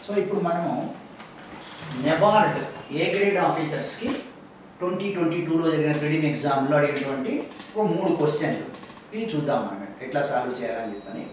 so ఇప్పుడు మనము NABARD A grade ఆఫీసర్స్కి ట్వంటీ ట్వంటీ టూలో జరిగిన ప్రిలిమ్ ఎగ్జామ్లో అడిగినటువంటి ఒక మూడు క్వశ్చన్లు ఇవి చూద్దాం మనం ఎట్లా సాల్వ్ చేయాలని చెప్పని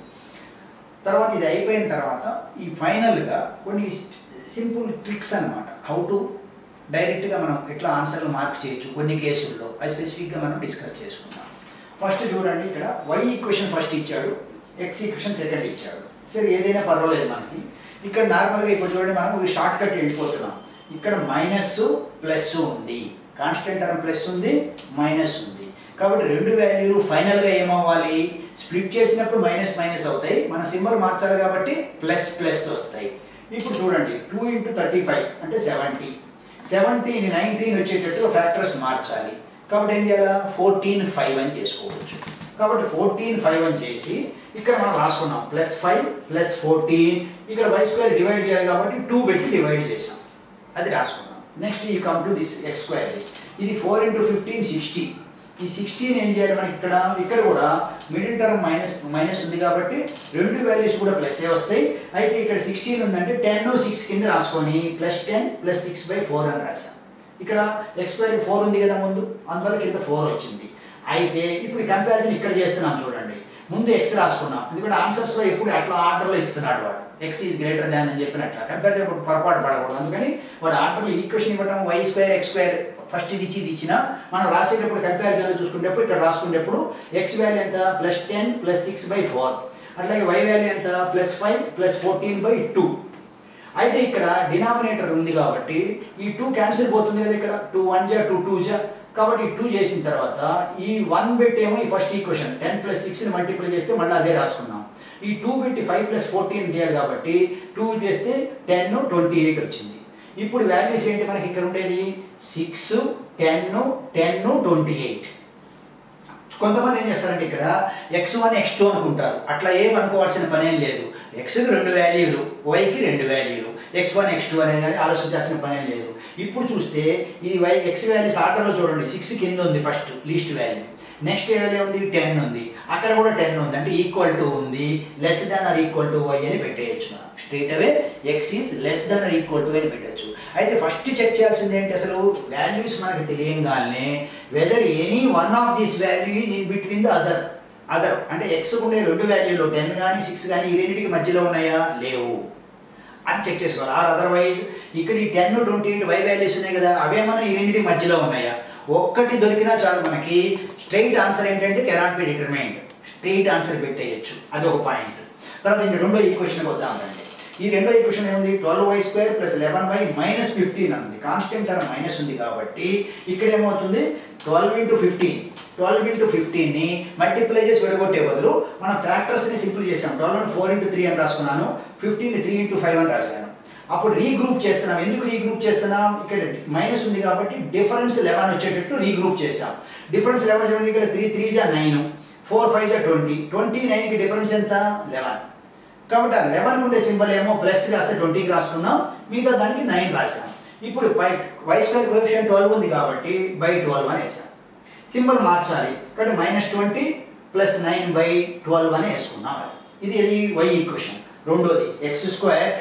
తర్వాత ఇది అయిపోయిన తర్వాత ఈ ఫైనల్గా కొన్ని సింపుల్ ట్రిక్స్ అన్నమాట హౌ టు డైరెక్ట్గా మనం ఎట్లా ఆన్సర్లు మార్క్ చేయొచ్చు కొన్ని కేసుల్లో అది స్పెసిఫిక్గా మనం డిస్కస్ చేసుకుందాం ఫస్ట్ చూడండి ఇక్కడ వై ఈక్వేషన్ ఫస్ట్ ఇచ్చాడు ఎక్స్ ఈక్వేషన్ సెకండ్ ఇచ్చాడు సరే ఏదైనా పర్వాలేదు మనకి ఇక్కడ నార్మల్గా ఇప్పుడు చూడండి మనం షార్ట్ కట్ వెళ్ళిపోతున్నాం ఇక్కడ మైనస్ ప్లస్ ఉంది కాన్స్టెంట్ టర్మ్ ప్లస్ ఉంది మైనస్ ఉంది కాబట్టి రెండు వాల్యూలు ఫైనల్గా ఏమవ్వాలి స్ప్లిట్ చేసినప్పుడు మైనస్ మైనస్ అవుతాయి మన సింబల్ మార్చాలి కాబట్టి ప్లస్ ప్లస్ వస్తాయి ఇప్పుడు చూడండి టూ ఇంటూ థర్టీ ఫైవ్ అంటే సెవెంటీ సెవెంటీన్ నైన్టీన్ వచ్చేటట్టు ఫ్యాక్టర్స్ మార్చాలి కాబట్టి ఏం చేయాలి ఫోర్టీన్ ఫైవ్ అని చేసుకోవచ్చు కాబట్టి ఫోర్టీన్ ఫైవ్ అని చేసి ఇక్కడ మనం రాసుకున్నాం ప్లస్ ఫైవ్ ప్లస్ ఫోర్టీన్ ఇక్కడ వై స్క్వేర్ డివైడ్ చేయాలి కాబట్టి టూ పెట్టి డివైడ్ చేసాం అది రాసుకున్నాం నెక్స్ట్ ఈ come to this X square ఇది ఫోర్ ఇంటూ ఫిఫ్టీన్ సిక్స్టీ ఈ సిక్స్టీన్ ఏం చేయాలి మనకి ఇక్కడ ఇక్కడ కూడా మిడిల్ టర్మ్ మైనస్ మైనస్ ఉంది కాబట్టి రెండు వాల్యూస్ కూడా ప్లస్ ఏ వస్తాయి అయితే ఇక్కడ సిక్స్టీన్ ఉందంటే టెన్ సిక్స్ కింద రాసుకొని plus ten plus six by four అని రాసాం ఇక్కడ ఎక్స్ స్క్వేర్ ఫోర్ ఉంది కదా ముందు అందువల్ల కింద ఫోర్ వచ్చింది అయితే ఇప్పుడు కంపారిజన్ ఇక్కడ చేస్తున్నాం చూడండి ముందు ఎక్స్ రాసుకున్నాం ఎందుకంటే ఆన్సర్స్లో ఎప్పుడు అట్లా ఆర్డర్లో ఇస్తున్నాడు వాడు ఎక్స్ ఈజ్ గ్రేటర్ దాన్ అని చెప్పినట్ల కంపారిజన్ ఇప్పుడు పొరపాటు పడకూడదు అందుకని వాడు ఆర్డర్లో ఈక్వేషన్ ఇవ్వడం Y square X square first ఇది ఇచ్చి ఇది ఇచ్చిన మనం రాసేటప్పుడు కంపారిజన్లో చూసుకునేటప్పుడు ఇక్కడ రాసుకునేటప్పుడు ఎక్స్ వాల్యూ ఎంత plus ten plus six by four అట్లాగే వై వాల్యూ ఎంత plus five plus fourteen by two అయితే ఇక్కడ డినామినేటర్ ఉంది కాబట్టి ఈ టూ క్యాన్సిల్ పోతుంది కదా ఇక్కడ టూ వన్ జా టూ టూ జా కాబట్టి టూ చేసిన తర్వాత ఈ వన్ పెట్టేమో ఈ ఫస్ట్ ఈక్వేషన్ టెన్ ప్లస్ సిక్స్ని మల్టిప్లై చేస్తే మళ్ళీ అదే రాసుకున్నాం ఈ టూ పెట్టి ఫైవ్ ప్లస్ ఫోర్టీన్ చేయాలి కాబట్టి టూ చేస్తే టెన్ ట్వంటీ ఎయిట్ వచ్చింది ఇప్పుడు వాల్యూస్ ఏంటి మనకి ఇక్కడ ఉండేది six ten ten twenty eight కొంతమంది ఏం చేస్తారంటే ఇక్కడ ఎక్స్ వన్ ఎక్స్ టూ అనుకుంటారు అట్లా ఏం అనుకోవాల్సిన పని ఏం లేదు ఎక్స్కి రెండు వాల్యూలు వైకి రెండు వాల్యూలు ఎక్స్ వన్ ఎక్స్ టూ అనేది కానీ ఆలోచించాల్సిన పని ఏం లేదు ఇప్పుడు చూస్తే ఇది వై ఎక్స్ వాల్యూస్ ఆర్డర్లో చూడండి సిక్స్ కింద ఉంది first least value next value ఉంది టెన్ ఉంది అక్కడ కూడా టెన్ ఉంది అంటే ఈక్వల్ టు ఉంది less than or equal to Y అని పెట్టేయచ్చు మనం straight away X is less than or equal to అని పెట్టచ్చు అయితే ఫస్ట్ చెక్ చేయాల్సింది ఏంటి అసలు వాల్యూస్ మనకు తెలియంగానే whether any one of this value is in between the other other అంటే ఎక్స్ ఉండే రెండు వాల్యూలు టెన్ కానీ సిక్స్ కానీ ఈ రెండింటికి మధ్యలో ఉన్నాయా లేవు అది చెక్ చేసుకోవాలి ఆర్ అదర్వైజ్ ఇక్కడ ఈ ten twenty eight Y values ఉన్నాయి కదా అవేమన్నా ఈ రెండింటికి మధ్యలో ఉన్నాయా ఒక్కటి దొరికినా చాలు మనకి స్ట్రైట్ ఆన్సర్ ఏంటంటే cannot be determined straight answer పెట్టేయచ్చు అది ఒక పాయింట్ తర్వాత ఇంక రెండో ఈక్వేషన్కి వద్దామండి ఈ రెండో ఈక్వేషన్ ఏముంది twelve Y square plus eleven Y minus fifteen ఉంది కాన్స్టెంట్ టర్మ్ మైనస్ ఉంది కాబట్టి ఇక్కడ ఏమవుతుంది twelve into fifteen twelve into ఫిఫ్టీన్ని మల్టిప్లై చేసి విడగొట్టే బదులు మనం ఫ్యాక్టర్స్ని సింపుల్ చేసాం ట్వెల్వ్ ఫోర్ ఇంటూ త్రీ అని రాసుకున్నాను ఫిఫ్టీన్ త్రీ ఇంటూ ఫైవ్ అని రాశాను అప్పుడు రీగ్రూప్ చేస్తున్నాం ఎందుకు రీగ్రూప్ చేస్తున్నాం ఇక్కడ మైనస్ ఉంది కాబట్టి డిఫరెన్స్ లెవెన్ వచ్చేటట్టు రీగ్రూప్ చేసాం డిఫరెన్స్ లెవెన్ వచ్చేది ఇక్కడ త్రీ త్రీ జా నైన్ ఫోర్ ఫైవ్ జా ట్వంటీ ట్వంటీ నైన్కి డిఫరెన్స్ ఎంత లెవెన్ కాబట్టి ఆ లెవెన్ ఉండే సింబల్ ఏమో ప్లస్ రాస్తే ట్వంటీకి రాసుకున్నాం మిగతా దానికి నైన్ రాసాం ఇప్పుడు by Y square coefficient twelve ఉంది కాబట్టి బై ట్వెల్వ్ అని వేసాం సింబల్ మార్చాలి కాబట్టి minus twenty plus nine by twelve అని వేసుకున్నాం అది ఇది ఇది వై ఈక్వేషన్ రెండోది X square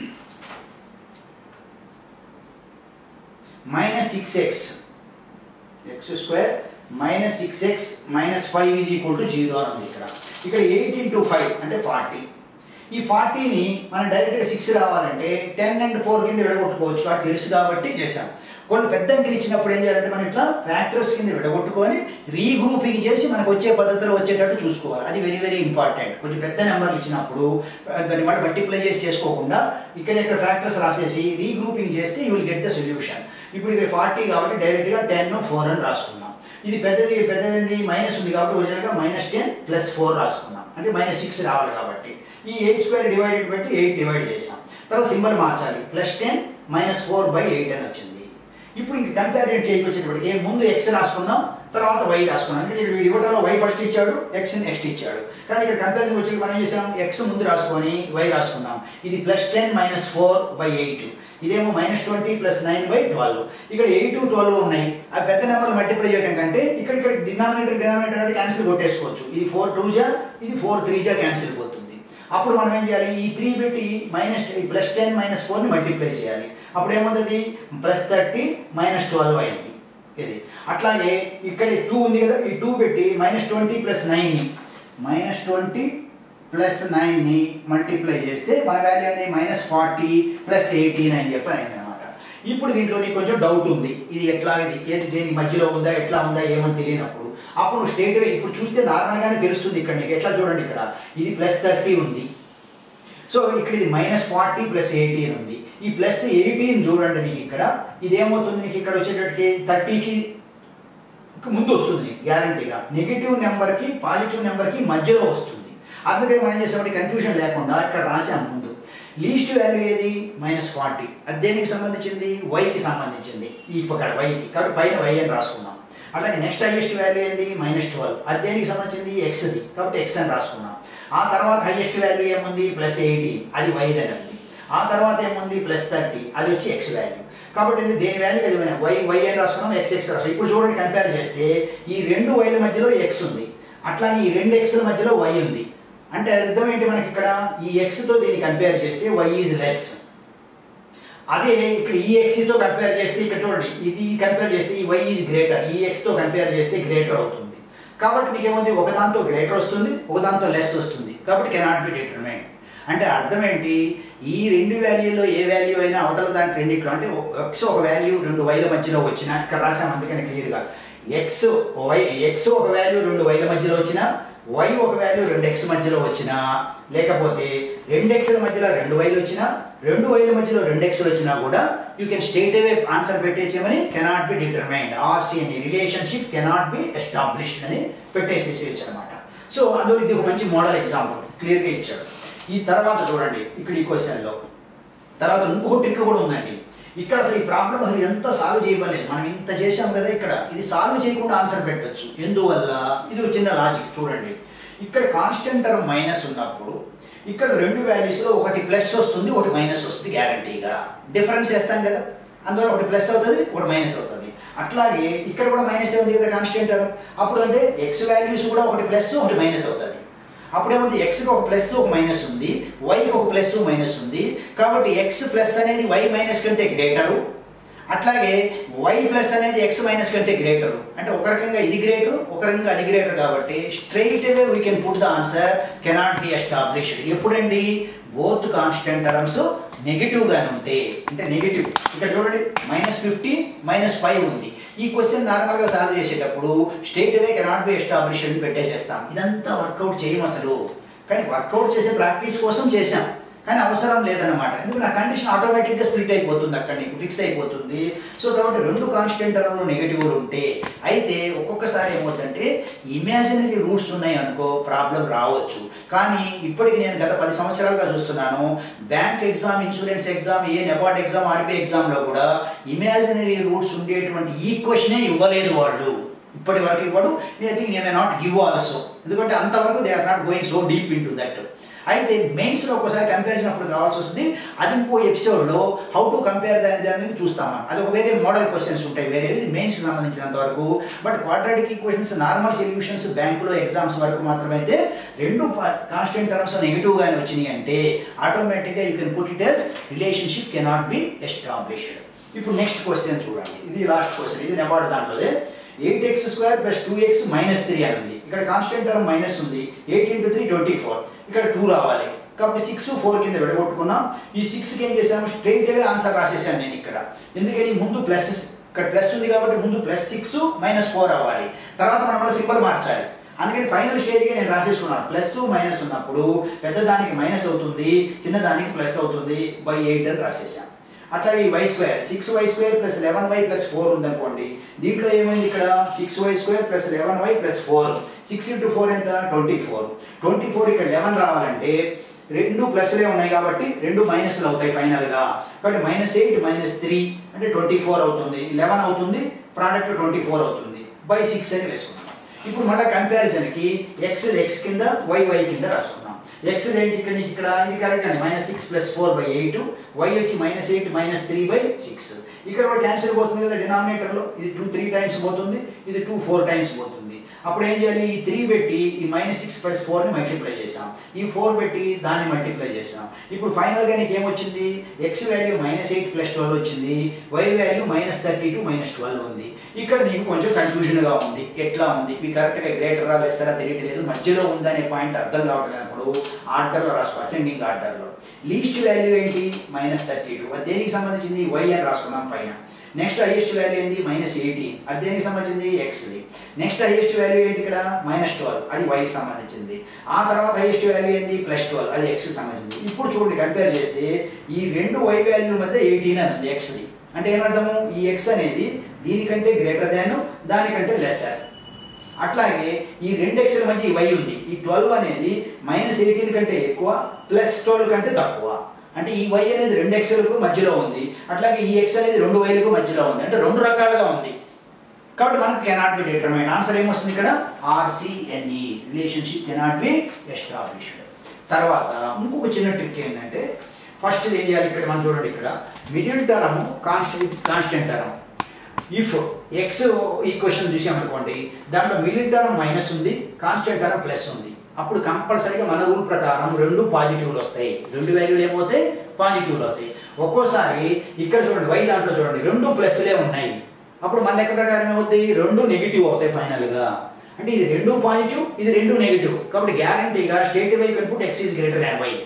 minus six X X square minus six X minus five is equal to zero అని ఉంది ఇక్కడ ఇక్కడ ఎయిట్ ఇంటూ ఫైవ్ అంటే ఫార్టీ ఈ ఫార్టీని మనం డైరెక్ట్గా సిక్స్ రావాలంటే టెన్ అండ్ ఫోర్ కింద విడగొట్టుకోవచ్చు కాబట్టి తెలుసు కాబట్టి చేసాం కొన్ని పెద్ద అంకెలు ఇచ్చినప్పుడు ఏం చేయాలంటే మనం ఇట్లా ఫ్యాక్టర్స్ కింద విడగొట్టుకొని రీగ్రూపింగ్ చేసి మనకు వచ్చే పద్ధతిలో వచ్చేటట్టు చూసుకోవాలి అది వెరీ వెరీ ఇంపార్టెంట్ కొంచెం పెద్ద నెంబర్లు ఇచ్చినప్పుడు దాన్ని మళ్ళీ మల్టిప్లై చేసి చేసుకోకుండా ఇక్కడ ఇక్కడ ఫ్యాక్టర్స్ రాసేసి రీగ్రూపింగ్ చేస్తే you will get the solution ఇప్పుడు ఇక్కడ ఫార్టీ కాబట్టి డైరెక్ట్గా టెన్ ఫోర్ అని రాసుకున్నాం ఇది పెద్దది పెద్దది మైనస్ ఉంది కాబట్టి ఒరిజినల్గా మైనస్ టెన్ ప్లస్ ఫోర్ రాసుకున్నాం అంటే మైనస్ సిక్స్ రావాలి కాబట్టి ఈ ఎయిట్ స్క్వేర్ డివైడెడ్ బట్టి ఎయిట్ డివైడ్ చేసాం తర్వాత సింబల్ మార్చాలి plus ten minus four by eight అని వచ్చింది ఇప్పుడు ఇంక కంపారిజన్ చేయకొచ్చేటప్పటికి ముందు ఎక్స్ రాసుకున్నాం తర్వాత వై రాసుకున్నాం ఎందుకంటే వీడు ఇవ్వడంలో వై ఫస్ట్ ఇచ్చాడు ఎక్స్ నెక్స్ట్ ఇచ్చాడు కానీ ఇక్కడ కంపారిజన్ వచ్చి మనం ఏం చేసాం ఎక్స్ ముందు రాసుకొని వై రాసుకున్నాం ఇది plus ten minus four by eight ఇదేమో minus twenty plus nine by twelve ఇక్కడ ఎయిట్ ట్వెల్వ్ ఉన్నాయి ఆ పెద్ద నెంబర్ మల్టిప్లై చేయడం కంటే ఇక్కడ ఇక్కడ డినామినేటర్ డినామినేటర్ అంటే క్యాన్సిల్ కొట్టేసుకోవచ్చు ఇది ఫోర్ టూ జా ఇది ఫోర్ త్రీ జా క్యాన్సిల్ పోతుంది అప్పుడు మనం ఏం చేయాలి ఈ త్రీ పెట్టి మైనస్ ప్లస్ టెన్ మైనస్ ఫోర్ని మల్టిప్లై చేయాలి అప్పుడు ఏముంటుంది ప్లస్ థర్టీ మైనస్ ట్వెల్వ్ అయింది ఇది అట్లాగే ఇక్కడ టూ ఉంది కదా ఈ టూ పెట్టి మైనస్ ట్వంటీ ప్లస్ నైన్ని మైనస్ ట్వంటీ ప్లస్ నైన్ని మల్టిప్లై చేస్తే మన వాల్యూ అనేది మైనస్ ఫార్టీ ప్లస్ ఎయిటీన్ అని చెప్పి అయింది అనమాట ఇప్పుడు దీంట్లో నీకు కొంచెం డౌట్ ఉంది ఇది ఎట్లా ఇది ఏది దేనికి మధ్యలో ఉందా ఎట్లా ఉందా ఏమని తెలియనప్పుడు అప్పుడు స్టేట్ ఇప్పుడు చూస్తే నార్మల్గానే తెలుస్తుంది ఇక్కడ నీకు ఎట్లా చూడండి ఇక్కడ ఇది ప్లస్ థర్టీ ఉంది సో ఇక్కడ ఇది మైనస్ ఫార్టీ ప్లస్ ఎయిటీన్ ఉంది ఈ ప్లస్ ఎయిటీన్ చూడండి నీకు ఇక్కడ ఇది ఏమవుతుంది నీకు ఇక్కడ వచ్చేటట్టుకి థర్టీకి ముందు వస్తుంది గ్యారంటీగా నెగిటివ్ నెంబర్కి పాజిటివ్ నెంబర్కి మధ్యలో వస్తుంది అందుకని మనం చేసేవాటి కన్ఫ్యూజన్ లేకుండా ఇక్కడ రాసాం ముందు లీస్ట్ వాల్యూ ఏది మైనస్ ఫార్టీ అది దేనికి సంబంధించింది వైకి సంబంధించింది ఈ ఇక్కడ వైకి కాబట్టి పైన వై అని రాసుకున్నాం అట్లాగే నెక్స్ట్ హైయెస్ట్ వాల్యూ ఏంది మైనస్ ట్వెల్వ్ అది దేనికి సంబంధించింది ఎక్స్ది కాబట్టి ఎక్స్ అని రాసుకున్నాం ఆ తర్వాత హైయెస్ట్ వాల్యూ ఏముంది ప్లస్ ఎయిటీన్ అది వై అని ఉంది ఆ తర్వాత ఏముంది ప్లస్ థర్టీ అది వచ్చి ఎక్స్ వాల్యూ కాబట్టి ఇది దేని వాల్యూ తెలియదు వై వై అని రాసుకున్నాం ఎక్స్ ఎక్స్ రాసుకున్నాం ఇప్పుడు చూడండి కంపేర్ చేస్తే ఈ రెండు వైల మధ్యలో ఎక్స్ ఉంది అట్లాగే ఈ రెండు ఎక్స్ల మధ్యలో వై ఉంది అంటే అర్థం ఏంటి మనకి ఇక్కడ ఈ ఎక్స్తో దీన్ని కంపేర్ చేస్తే వై ఈజ్ లెస్ అదే ఇక్కడ ఈ ఎక్స్తో కంపేర్ చేస్తే ఇక్కడ చూడండి ఇది కంపేర్ చేస్తే ఈ వై ఈజ్ గ్రేటర్ ఈ ఎక్స్తో కంపేర్ చేస్తే గ్రేటర్ అవుతుంది కాబట్టి మీకు ఏముంది ఒకదాంతో గ్రేటర్ వస్తుంది ఒకదాంతో లెస్ వస్తుంది కాబట్టి కెనాట్ బి డిటర్మైన్ అంటే అర్థం ఏంటి ఈ రెండు వాల్యూలో ఏ వాల్యూ అయినా అవతల దాని రెండిట్లో అంటే ఎక్స్ ఒక వాల్యూ రెండు వైల మధ్యలో వచ్చినా ఇక్కడ రాసాం అందుకని క్లియర్గా ఎక్స్ వై ఎక్స్ ఒక వాల్యూ రెండు వైల మధ్యలో వచ్చినా వై ఒక వాల్యూ రెండు ఎక్స్ మధ్యలో వచ్చినా లేకపోతే రెండు ఎక్స్ల మధ్యలో రెండు వైలు వచ్చినా రెండు వైల మధ్యలో రెండు ఎక్స్లు వచ్చినా కూడా యూ కెన్ స్టేట్ అవే ఆన్సర్ పెట్టేసేమని కెనాట్ బి డిటర్మైన్డ్ ఆర్సీ అని రిలేషన్షిప్ కెనాట్ బి ఎస్టాబ్లిష్డ్ అని పెట్టేసేసేయచ్చు అనమాట సో అందులో ఇది ఒక మంచి మోడల్ ఎగ్జాంపుల్ క్లియర్గా ఇచ్చాడు ఈ తర్వాత చూడండి ఇక్కడ ఈ క్వశ్చన్లో తర్వాత ఇంకో ట్రిక్ కూడా ఉందండి ఇక్కడ అసలు ఈ ప్రాబ్లం అసలు ఎంత సాల్వ్ చేయబలేదు మనం ఇంత చేసాం కదా ఇక్కడ ఇది సాల్వ్ చేయకుండా ఆన్సర్ పెట్టచ్చు ఎందువల్ల ఇది ఒక చిన్న లాజిక్ చూడండి ఇక్కడ కాన్స్టెంట్ టర్మ్ మైనస్ ఉన్నప్పుడు ఇక్కడ రెండు వాల్యూస్లో ఒకటి ప్లస్ వస్తుంది ఒకటి మైనస్ వస్తుంది గ్యారంటీగా డిఫరెన్స్ వేస్తాం కదా అందువల్ల ఒకటి ప్లస్ అవుతుంది ఒకటి మైనస్ అవుతుంది అట్లాగే ఇక్కడ కూడా మైనస్ ఉంది కదా కాన్స్టెంట్ టర్మ్ అప్పుడు అంటే ఎక్స్ వాల్యూస్ కూడా ఒకటి ప్లస్ ఒకటి మైనస్ అవుతుంది అప్పుడేముంది ఎక్స్కి ఒక ప్లస్ ఒక మైనస్ ఉంది వైకి ఒక ప్లస్ మైనస్ ఉంది కాబట్టి ఎక్స్ ప్లస్ అనేది వై మైనస్ కంటే గ్రేటరు అట్లాగే వై ప్లస్ అనేది ఎక్స్ మైనస్ కంటే గ్రేటరు అంటే ఒక రకంగా ఇది గ్రేటర్ ఒక రకంగా అది గ్రేటర్ కాబట్టి straight away we can put the answer cannot be established ఎప్పుడండి బోత్ కాన్స్టెంట్ టర్మ్స్ నెగిటివ్గానే ఉంటే అంటే నెగిటివ్ ఇక్కడ చూడండి మైనస్ ఫిఫ్టీన్ మైనస్ ఫైవ్ ఉంది ఈ క్వశ్చన్ నార్మల్గా సాల్వ్ చేసేటప్పుడు straight away cannot be establish అని పెట్టేసేస్తాం ఇదంతా వర్కౌట్ చేయం అసలు కానీ వర్కౌట్ చేసే ప్రాక్టీస్ కోసం చేసాం కానీ అవసరం లేదన్నమాట ఎందుకంటే ఆ కండిషన్ ఆటోమేటిక్గా స్ప్లిట్ అయిపోతుంది అక్కడ నీకు ఫిక్స్ అయిపోతుంది సో కాబట్టి రెండు కాన్స్టెంట్ టర్మ్లో నెగిటివ్లు ఉంటే అయితే ఒక్కొక్కసారి ఏమవుతుందంటే ఇమాజినరీ రూట్స్ ఉన్నాయి అనుకో ప్రాబ్లం రావచ్చు కానీ ఇప్పటికి నేను గత పది సంవత్సరాలుగా చూస్తున్నాను బ్యాంక్ ఎగ్జామ్ ఇన్సూరెన్స్ ఎగ్జామ్ ఏ నెబార్డ్ ఎగ్జామ్ ఆర్బీఐ ఎగ్జామ్లో కూడా ఇమాజినరీ రూట్స్ ఉండేటువంటి ఈ క్వశ్చనే ఇవ్వలేదు వాళ్ళు ఇప్పటి వరకు ఇవ్వడు నేను think they may not give also ఎందుకంటే అంతవరకు they are not going so deep into that అయితే మెయిన్స్లో ఒకసారి కంపారిజన్ అప్పుడు కావాల్సి వస్తుంది అది ఇంకో ఎపిసోడ్లో హౌ టు కంపేర్ దాని దాని చూస్తాం అది ఒక వేరే మోడల్ క్వశ్చన్స్ ఉంటాయి వేరే ఇది మెయిన్స్ సంబంధించినంత వరకు but quadratic equations normal solutions బ్యాంకులో ఎగ్జామ్స్ వరకు మాత్రమైతే రెండు కాన్స్టెంట్ టర్మ్స్ నెగిటివ్గానే వచ్చినాయి అంటే ఆటోమేటిక్గా you can put it as relationship cannot be established ఇప్పుడు నెక్స్ట్ క్వశ్చన్ చూడండి ఇది లాస్ట్ క్వశ్చన్ ఇది నెబార్డ్ దాంట్లోదే eight X square plus two X minus three అని ఉంది ఇక్కడ కాన్స్టెంట్ టర్మ్ మైనస్ ఉంది eight into three twenty four ఇక్కడ టూ రావాలి కాబట్టి సిక్స్ ఫోర్ కింద విడగొట్టుకున్నాం ఈ సిక్స్కి ఏం చేసాము స్ట్రైట్ అవే ఆన్సర్ రాసేసాను నేను ఇక్కడ ఎందుకని ముందు ప్లస్ ఇక్కడ ప్లస్ ఉంది కాబట్టి ముందు ప్లస్ సిక్స్ మైనస్ ఫోర్ అవ్వాలి తర్వాత మనం మళ్ళీ సింబల్ మార్చాలి అందుకని ఫైనల్ స్టేజ్కి నేను రాసేసుకున్నాను ప్లస్ మైనస్ ఉన్నప్పుడు పెద్దదానికి మైనస్ అవుతుంది చిన్నదానికి ప్లస్ అవుతుంది బై ఎయిట్ అని రాసేసాను అట్లాగే ఈ Y square six Y square plus eleven Y plus four ఉందనుకోండి దీంట్లో ఏమైంది ఇక్కడ six Y square plus eleven Y plus four six into four ఎంత ట్వంటీ ఫోర్ ట్వంటీ ఫోర్ ఇక్కడ లెవెన్ రావాలంటే రెండు ప్లస్లే ఉన్నాయి కాబట్టి రెండు మైనస్లు అవుతాయి ఫైనల్గా కాబట్టి మైనస్ ఎయిట్ మైనస్ త్రీ అంటే ట్వంటీ ఫోర్ అవుతుంది లెవెన్ అవుతుంది ప్రోడక్ట్ ట్వంటీ ఫోర్ అవుతుంది బై సిక్స్ అని వేసుకున్నాం ఇప్పుడు మళ్ళీ కంపారిజన్కి ఎక్స్ ఎక్స్ కింద వై వై కింద రాసుకున్నాం ఎక్స్ ఏంటి ఇక్కడ నీకు ఇక్కడ ఇది కరెక్ట్ అండి minus six plus four by eight Y వచ్చి minus eight minus three by six ఇక్కడ కూడా క్యాన్సిల్ పోతుంది కదా డినామినేటర్లో ఇది టూ త్రీ టైమ్స్ పోతుంది ఇది టూ ఫోర్ టైమ్స్ పోతుంది అప్పుడు ఏం చేయాలి ఈ త్రీ పెట్టి ఈ మైనస్ సిక్స్ ప్లస్ ఫోర్ని మల్టిప్లై చేసాం ఈ ఫోర్ పెట్టి దాన్ని మల్టిప్లై చేసాం ఇప్పుడు ఫైనల్గా నీకు ఏమొచ్చింది X value minus eight plus twelve వచ్చింది Y value minus thirty two minus twelve ఉంది ఇక్కడ నీకు కొంచెం కన్ఫ్యూజన్గా ఉంది ఎట్లా ఉంది ఇవి కరెక్ట్గా గ్రేటరా లెస్సరా తెలియట్లేదు మధ్యలో ఉందనే పాయింట్ అర్థం కావట్లేనప్పుడు ఆర్డర్లో రాసుకో అసెండింగ్ ఆర్డర్లో లీస్ట్ వాల్యూ ఏంటి మైనస్ థర్టీ టూ అది దేనికి సంబంధించింది వై అని రాసుకున్నాం పైన నెక్స్ట్ హైయెస్ట్ వాల్యూ ఏంటి మైనస్ ఎయిటీన్ అది దేనికి సంబంధించింది ఎక్స్ది నెక్స్ట్ హైయెస్ట్ వాల్యూ ఏంటి ఇక్కడ మైనస్ ట్వెల్వ్ అది వైకి సంబంధించింది ఆ తర్వాత హైయెస్ట్ వాల్యూ ఏంటి ప్లస్ ట్వెల్వ్ అది ఎక్స్కి సంబంధించింది ఇప్పుడు చూడండి కంపేర్ చేస్తే ఈ రెండు వై వాల్యూ మధ్య ఎయిటీన్ అని ఉంది ఎక్స్ది అంటే ఏమర్థము ఈ ఎక్స్ అనేది దీనికంటే గ్రేటర్ దాన్ దానికంటే లెస్సర్ అట్లాగే ఈ రెండు ఎక్స్ల మధ్య ఈ వై ఉంది ఈ ట్వెల్వ్ అనేది మైనస్ ఎయిటీన్ కంటే ఎక్కువ ప్లస్ ట్వెల్వ్ కంటే తక్కువ అంటే ఈ వై అనేది రెండు ఎక్స్లకు మధ్యలో ఉంది అట్లాగే ఈ ఎక్స్ అనేది రెండు వైలకు మధ్యలో ఉంది అంటే రెండు రకాలుగా ఉంది కాబట్టి మనకు కెనాట్ బి డిటర్మైన్ ఆన్సర్ ఏమొస్తుంది ఇక్కడ RCNE relationship cannot be established తర్వాత ఇంకొక చిన్న ట్రిక్ ఏంటంటే ఫస్ట్ ఏం చేయాలి ఇక్కడ మనం చూడండి ఇక్కడ middle term constant constant term if x equation చూసామనుకోండి దాంట్లో మిడిల్ టర్మ్ మైనస్ ఉంది కాన్స్టెంట్ టర్మ్ ప్లస్ ఉంది అప్పుడు కంపల్సరీగా మన రూల్ ప్రకారం రెండు పాజిటివ్లు వస్తాయి రెండు వాల్యూలు ఏమవుతాయి పాజిటివ్లు అవుతాయి ఒక్కోసారి ఇక్కడ చూడండి వై దాంట్లో చూడండి రెండు ప్లస్లే ఉన్నాయి అప్పుడు మన లెక్క ప్రకారం ఏమవుతాయి రెండు నెగిటివ్ అవుతాయి ఫైనల్గా అంటే ఇది రెండు పాజిటివ్ ఇది రెండు నెగిటివ్ కాబట్టి గ్యారంటీగా స్టేట్ వై కనుకుంటే x is greater than y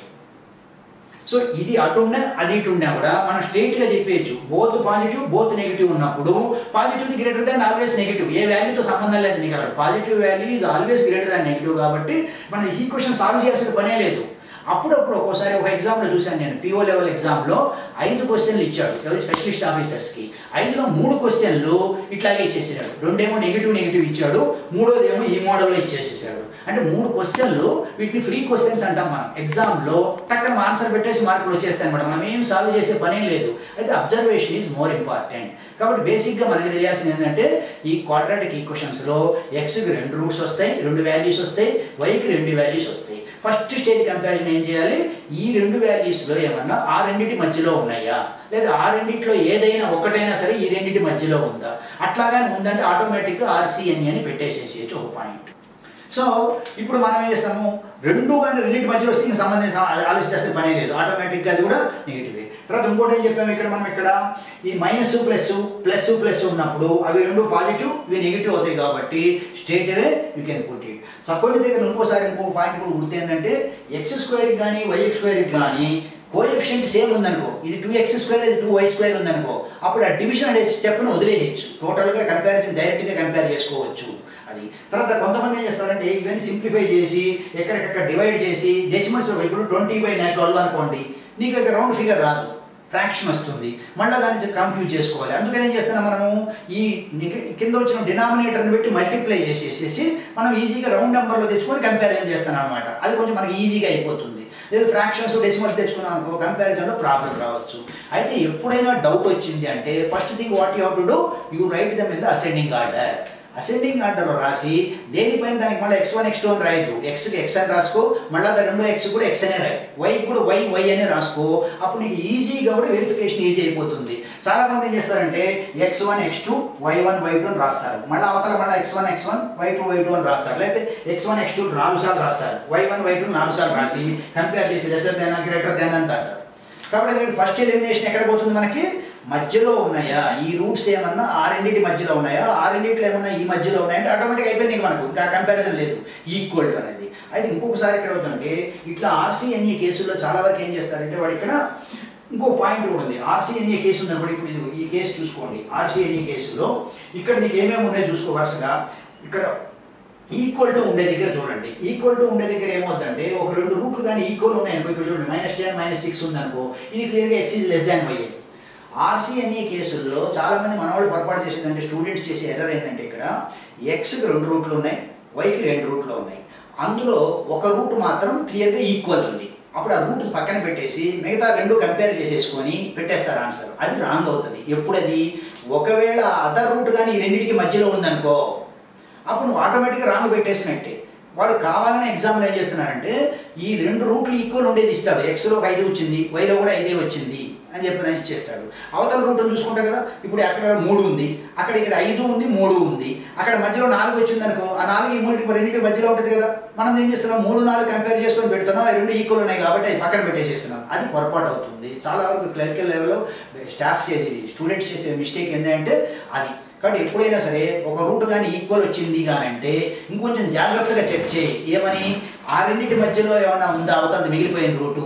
so ఇది అటు ఉన్నా అది ఇటు ఉన్నా కూడా మనం స్ట్రైట్ గా చెప్పేయచ్చు బోత్ పాజిటివ్ బోత్ నెగిటివ్ ఉన్నప్పుడు positive greater than always negative ఏ వాల్యూతో సంబంధం లేదు నీకు అక్కడ positive value is always greater than negative కాబట్టి మనం ఈ క్వశ్చన్ సాల్వ్ చేయాల్సిన పనే లేదు అప్పుడప్పుడు ఒక్కోసారి ఒక ఎగ్జామ్లో చూశాను నేను పిఓ లెవెల్ ఎగ్జామ్లో ఐదు క్వశ్చన్లు ఇచ్చాడు ఎవరి స్పెషలిస్ట్ ఆఫీసర్స్కి ఐదులో మూడు క్వశ్చన్లు ఇట్లాగే ఇచ్చేసాడు రెండేమో నెగిటివ్ నెగిటివ్ ఇచ్చాడు మూడోది ఏమో ఈ మోడల్లో ఇచ్చేసేసాడు అంటే మూడు క్వశ్చన్లు వీటిని ఫ్రీ క్వశ్చన్స్ అంటాం మనం ఎగ్జామ్లో టక్కన ఆన్సర్ పెట్టేసి మార్కులు వచ్చేస్తాయి అనమాట మనం ఏం సాల్వ్ చేసే పనే లేదు అయితే అబ్జర్వేషన్ ఈజ్ మోర్ ఇంపార్టెంట్ కాబట్టి బేసిక్గా మనకి తెలియాల్సింది ఏంటంటే ఈ క్వాడ్రాటిక్ ఈక్వెషన్స్లో ఎక్స్కి రెండు రూట్స్ వస్తాయి రెండు వాల్యూస్ వస్తాయి వైకి రెండు వాల్యూస్ వస్తాయి ఫస్ట్ స్టేజ్ కంపారిజన్ ఏం చేయాలి ఈ రెండు వాల్యూస్లో ఏమన్నా ఆ రెండింటి మధ్యలో ఉన్నాయా లేదా ఆ రెండింటిలో ఏదైనా ఒకటైనా సరే ఈ రెండింటి మధ్యలో ఉందా అట్లాగానే ఉందంటే ఆటోమేటిక్గా ఆర్సీఎన్ అని పెట్టేసేసేయచ్చు ఒక పాయింట్ సో ఇప్పుడు మనం ఏం చేస్తాము రెండు కానీ రెండింటి మధ్యలో వస్తే ఇంక సంబంధించి ఆలోచించాల్సిన పని లేదు ఆటోమేటిక్గా అది కూడా నెగిటివే తర్వాత ఇంకోటి ఏం చెప్పాము ఇక్కడ మనం ఇక్కడ ఈ మైనస్ ప్లస్ ప్లస్ ప్లస్ ఉన్నప్పుడు అవి రెండు పాజిటివ్ ఇవి నెగిటివ్ అవుతాయి కాబట్టి స్ట్రేట్ అవే you can put it suppose దగ్గర ఇంకోసారి ఇంకో పాయింట్ కూడా గుర్తు ఏంటంటే ఎక్స్ స్క్వేర్కి కానీ వైఎక్స్ స్క్వేర్కి కానీ కోఎఫిషియంట్ సేమ్ ఉందనుకో ఇది టూ ఎక్స్ స్క్వేర్ ఇది టూ వై స్క్వేర్ ఉందనుకో అప్పుడు ఆ డివిజన్ అనే స్టెప్ను వదిలేయచ్చు టోటల్గా కంపారిజన్ డైరెక్ట్గా కంపేర్ చేసుకోవచ్చు అది తర్వాత కొంతమంది ఏం చేస్తారంటే ఇవన్నీ సింప్లిఫై చేసి ఎక్కడికక్కడ డివైడ్ చేసి డెసిమల్స్ ఇప్పుడు ట్వంటీ బై నైన్ ట్వెల్వ్ అనుకోండి నీకు ఇక రౌండ్ ఫిగర్ రాదు ఫ్రాక్షన్ వస్తుంది మళ్ళీ దాన్ని కంప్యూట్ చేసుకోవాలి అందుకని ఏం చేస్తున్నాం మనము ఈ నిగ- కింద వచ్చిన డినామినేటర్ని పెట్టి మల్టిప్లై చేసేసేసి మనం ఈజీగా రౌండ్ నెంబర్లో తెచ్చుకొని కంపారిజన్ చేస్తాం అనమాట అది కొంచెం మనకి ఈజీగా అయిపోతుంది లేదు ఫ్రాక్షన్స్ డెసిమల్స్ తెచ్చుకున్నాం అనుకో కంపారిజన్లో ప్రాబ్లం రావచ్చు అయితే ఎప్పుడైనా డౌట్ వచ్చింది అంటే first thing what you have to do you write them in the ascending order ascending ఆర్డర్లో రాసి దేనిపైన దానికి మళ్ళీ ఎక్స్ వన్ ఎక్స్ టూ అని రాయద్దు ఎక్స్కి ఎక్స్ అని రాసుకో మళ్ళీ అది రెండో ఎక్స్ కూడా ఎక్స్ అనే రాయి వైకి కూడా వై వై అనే రాసుకో అప్పుడు నీకు ఈజీగా కూడా వెరిఫికేషన్ ఈజీ అయిపోతుంది చాలా మంది ఏం చేస్తారంటే x one X two y one y two అని రాస్తారు మళ్ళీ అవతల మళ్ళీ x one x one y two y two అని రాస్తారు లేకపోతే ఎక్స్ వన్ ఎక్స్ టూ నాలుగు సార్లు రాస్తారు వై వన్ వై టూ నాలుగు సార్లు రాసి కంపేర్ చేసి లెసర్ దేనా గ్రేటర్ దేనా అంటారు కాబట్టి ఫస్ట్ ఎలిమినేషన్ ఎక్కడ పోతుంది మనకి మధ్యలో ఉన్నాయా ఈ రూట్స్ ఏమన్నా ఆ రెండింటి మధ్యలో ఉన్నాయా ఆ రెండింటిలో ఏమన్నా ఈ మధ్యలో ఉన్నాయంటే ఆటోమేటిక్ అయిపోయింది ఇంక మనకు ఇంకా కంపారిజన్ లేదు ఈక్వల్ అనేది అయితే ఇంకొకసారి ఎక్కడ అవుతుందంటే ఇట్లా ఆర్సీఎన్ఈ కేసుల్లో చాలా వరకు ఏం చేస్తారంటే వాడు ఇక్కడ ఇంకో పాయింట్ కూడా ఉంది ఆర్సీఎన్ఈ కేసు ఉందన్నప్పుడు ఇప్పుడు ఇది ఈ కేసు చూసుకోండి ఆర్సీఎన్ఈ కేసులో ఇక్కడ నీకు ఏమేమి ఉన్నాయో చూసుకో వరుసగా ఇక్కడ ఈక్వల్ టు ఉండే దగ్గర చూడండి ఈక్వల్ టు ఉండే దగ్గర ఏమవుతుందంటే ఒక రెండు రూట్లు కానీ ఈక్వల్ ఉన్నాయి అనుకో ఇక్కడ చూడండి మైనస్ టెన్ మైనస్ సిక్స్ ఉందనుకో ఇది క్లియర్గా x is less than y RCNE కేసుల్లో చాలామంది మనవాళ్ళు పొరపాటు చేసేదంటే స్టూడెంట్స్ చేసే ఎర్రర్ ఏంటంటే ఇక్కడ ఎక్స్కి రెండు రూట్లు ఉన్నాయి వైకి రెండు రూట్లు ఉన్నాయి అందులో ఒక రూట్ మాత్రం క్లియర్గా ఈక్వల్ ఉంది అప్పుడు ఆ రూట్ పక్కన పెట్టేసి మిగతా రెండు కంపేర్ చేసేసుకొని పెట్టేస్తారు ఆన్సర్ అది రాంగ్ అవుతుంది ఎప్పుడది ఒకవేళ అదర్ రూట్ కానీ ఈ రెండింటికి మధ్యలో ఉందనుకో అప్పుడు నువ్వు ఆటోమేటిక్గా రాంగ్ పెట్టేసినట్టే వాడు కావాలని ఎగ్జామ్లో ఏం చేస్తున్నాడంటే ఈ రెండు రూట్లు ఈక్వల్ ఉండేది ఇస్తాడు ఎక్స్లో ఒక ఐదు వచ్చింది వైలో కూడా ఐదే వచ్చింది అని చెప్పి నేను ఇచ్చేస్తాడు అవతల రూట్ని చూసుకుంటా కదా ఇప్పుడు అక్కడ మూడు ఉంది అక్కడ ఇక్కడ ఐదు ఉంది మూడు ఉంది అక్కడ మధ్యలో నాలుగు వచ్చింది అనుకో ఆ నాలుగు ఈ మూడింటి రెండింటి మధ్యలో ఉంటుంది కదా మనం ఏం చేస్తున్నాం మూడు నాలుగు కంపేర్ చేసుకొని పెడుతున్నాం ఆ రెండు ఈక్వల్ ఉన్నాయి కాబట్టి అది పక్కన పెట్టేసేస్తున్నాం అది పొరపాటు అవుతుంది చాలా వరకు క్లరికల్ లెవెల్లో స్టాఫ్ చేసి స్టూడెంట్స్ చేసే మిస్టేక్ ఏంటంటే అది కాబట్టి ఎప్పుడైనా సరే ఒక రూట్ కానీ ఈక్వల్ వచ్చింది కానీ అంటే ఇంకొంచెం జాగ్రత్తగా చెక్ చేయి ఏమని ఆ రెండింటి మధ్యలో ఏమైనా ఉందా అవతల మిగిలిపోయిన రూటు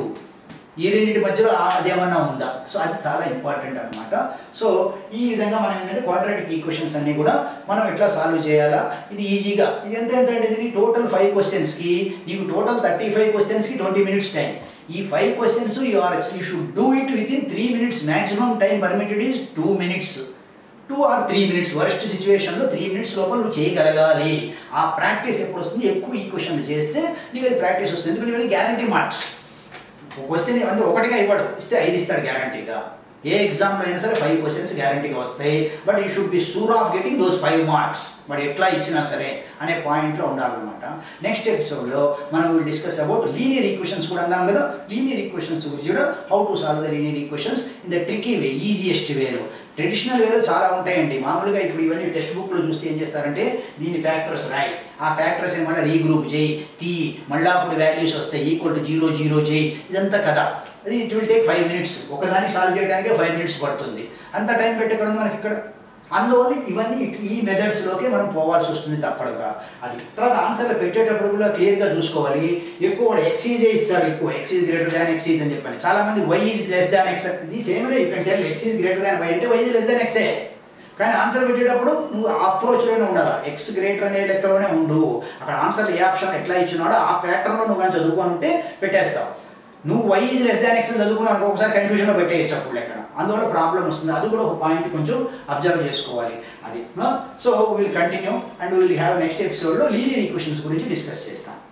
ఈ రెండింటి మధ్యలో ఆ- అదేమన్నా ఉందా సో అది చాలా ఇంపార్టెంట్ అనమాట సో ఈ విధంగా మనం ఏంటంటే క్వాడ్రాటిక్ ఈక్వేషన్స్ అన్ని కూడా మనం ఎట్లా సాల్వ్ చేయాలా ఇది ఈజీగా ఇది ఎంత ఎంత అంటే ఇది టోటల్ ఫైవ్ క్వశ్చన్స్కి నీకు టోటల్ థర్టీ ఫైవ్ క్వశ్చన్స్కి ట్వంటీ మినిట్స్ టైం ఈ five questions you are you should do it within three minutes maximum time permitted is two minutes two or three minutes worst సిచ్యువేషన్లో three minutes లోపల నువ్వు చేయగలగాలి ఆ practice ఎప్పుడు వస్తుంది ఎక్కువ ఈ క్వశ్చన్లు చేస్తే నీకు అది ప్రాక్టీస్ వస్తుంది ఎందుకంటే ఇవన్నీ గ్యారంటీ మార్క్స్ క్వశ్చన్ అంటే ఒకటిగా ఇవ్వడు ఇస్తే ఐదు ఇస్తాడు గ్యారంటీగా ఏ ఎగ్జామ్లో అయినా సరే ఫైవ్ క్వశ్చన్స్ గ్యారంటీగా వస్తాయి but you should be sure of getting those five marks but ఎట్లా ఇచ్చినా సరే అనే పాయింట్లో ఉండాలన్నమాట నెక్స్ట్ ఎపిసోడ్లో మనం will discuss about linear equations కూడా అన్నాం కదా లీనియర్ ఈక్వేషన్స్ గురించి కూడా how to solve the linear equations in the tricky way easiest వేలో ట్రెడిషనల్ వేలో చాలా ఉంటాయండి మామూలుగా ఇప్పుడు ఇవన్నీ టెక్స్ట్ బుక్లో చూస్తే ఏం చేస్తారంటే దీని ఫ్యాక్టర్స్ రాయి ఆ ఫ్యాక్టర్స్ ఏమన్నా రీగ్రూప్ చేయి తీ మళ్ళీ అప్పుడు వాల్యూస్ వస్తాయి ఈక్వల్ టు జీరో జీరో చేయి ఇదంతా కదా అది it will take five minutes ఒకదాన్ని సాల్వ్ చేయడానికి ఫైవ్ మినిట్స్ పడుతుంది అంత టైం పెట్టకుండా మనకి ఇక్కడ అందువల్ల ఇవన్నీ ఇట్- ఈ మెథడ్స్లోకే మనం పోవాల్సి వస్తుంది తప్పడుగా అది తర్వాత ఆన్సర్లు పెట్టేటప్పుడు కూడా క్లియర్గా చూసుకోవాలి ఎక్కువ ఎక్సీజే ఇస్తాడు ఎక్కువ ఎక్సీజ్ గ్రేటర్ దాన్ ఎక్సీజ్ అని చెప్పని చాలా మంది y is less than x ఇది same you can tell x is greater than y అంటే వై ఈజ్ లెస్ దాన్ ఎక్సే కానీ ఆన్సర్ పెట్టేటప్పుడు నువ్వు ఆ అప్రోచ్లోనే ఉండాలి ఎక్స్ గ్రేటర్ అనే లెక్కలోనే ఉండు అక్కడ ఆన్సర్ ఏ ఆప్షన్ ఎట్లా ఇచ్చినాడో ఆ ప్యాటర్న్లో నువ్వు కానీ చదువుకొని ఉంటే పెట్టేస్తావు నువ్వు y is less than x చదువుకున్నావు అనుకో, ఒకసారి కన్ఫ్యూజన్లో పెట్టేయచ్చు అప్పుడు లెక్కన అందువల్ల ప్రాబ్లం వస్తుంది అది కూడా ఒక పాయింట్ కొంచెం అబ్జర్వ్ చేసుకోవాలి అది so will continue and will have next ఎపిసోడ్లో లీనియర్ ఈక్వేషన్స్ గురించి డిస్కస్ చేస్తాం